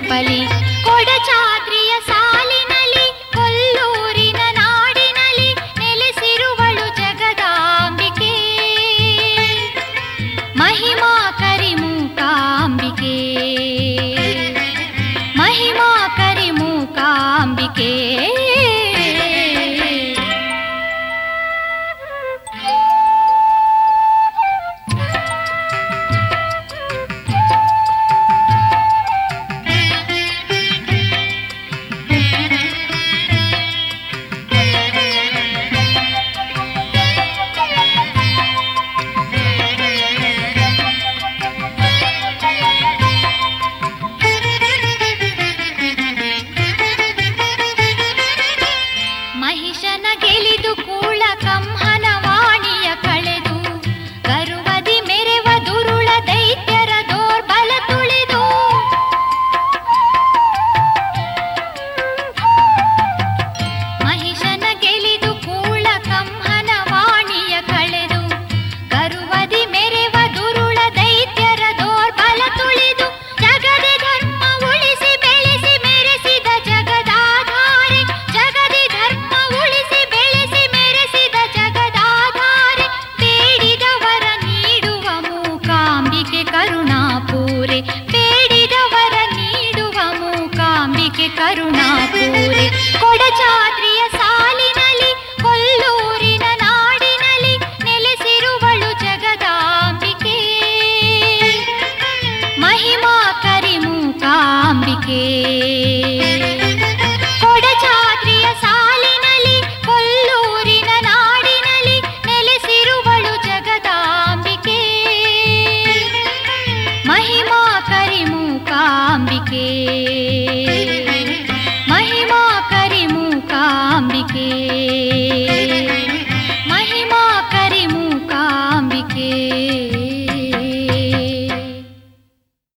ರೂಪಲಿ ಕೊಡಚಾದ್ರಿಯ ಸಾಲಿನಲಿ ಕೊಲ್ಲೂರಿನ ನಾಡಿನಲಿ ನೆಲೆಸಿರುವಳು ಜಗದಾಂಬಿಕೆ ಮಹಿಮಾ ಕರಿಮೂಕಾಂಬಿಕೆ ಮಹಿಮಾ ಕರಿಮೂಕಾಂಬಿಕೆ ಮಹಿಷನ ಗೆಲಿದು ಕೂಳ ಕಂಹನ ವಾಣಿಯ ಕಳೆದು ಗರುವದಿ ಮೆರೆವ ದುರುಳ ದೈತ್ಯರ ದೋರ್ಬಲ ತುಳಿದು ಮಹಿಷನ ಗೆಲಿದು ಕೂಳ ಕಂಹನ ವಾಣಿಯ ಕಳೆದು ಗರುವದಿ ಮೆರೆವ ದುರುಳ ದೈತ್ಯರ ದೋರ್ಬಲ ತುಳಿದು ಜಗದಿ ಧರ್ಮ ಉಳಿಸಿ ಬೆಳೆಸಿ ಮೆರೆಸಿದ ಜಗದಾಧಾರೆ ಜಗದಿ ಧರ್ಮ ಉಳಿಸಿ ಬೆಳೆಸಿ ಮೆರೆಸಿದ ಜಗದಾಧಾರೆ ಬೇಡಿದವರ ನೀಡುವ ಮೂಕಾಂಬಿಕೆ ಕರುಣಾಪೂರೆ ಬೇಡಿದವರ ನೀಡುವ ಮೂಕಾಂಬಿಕೆ ಕರುಣಾಪೂರೆ ಕೊಡಚಾದ್ರಿಯ ಸಾಲಿನಲಿ ಕೊಲ್ಲೂರಿನ ನಾಡಿನಲಿ ನೆಲೆಸಿರುವಳು ಜಗದಾಂಬಿಕೆ ಮಹಿಮಾ ಕರಿಮೂಕಾಂಬಿಕೆ ಕೊಡಚಾದ್ರಿಯ ಸಾಲಿನಲಿ ಕೊಲ್ಲೂರಿನ ನಾಡಿನಲಿ ನೆಲೆಸಿರುವಳು ಜಗದಾಂಬಿಕೆ ಮಹಿಮಾ ಕರಿಮೂಕಾಂಬಿಕೆ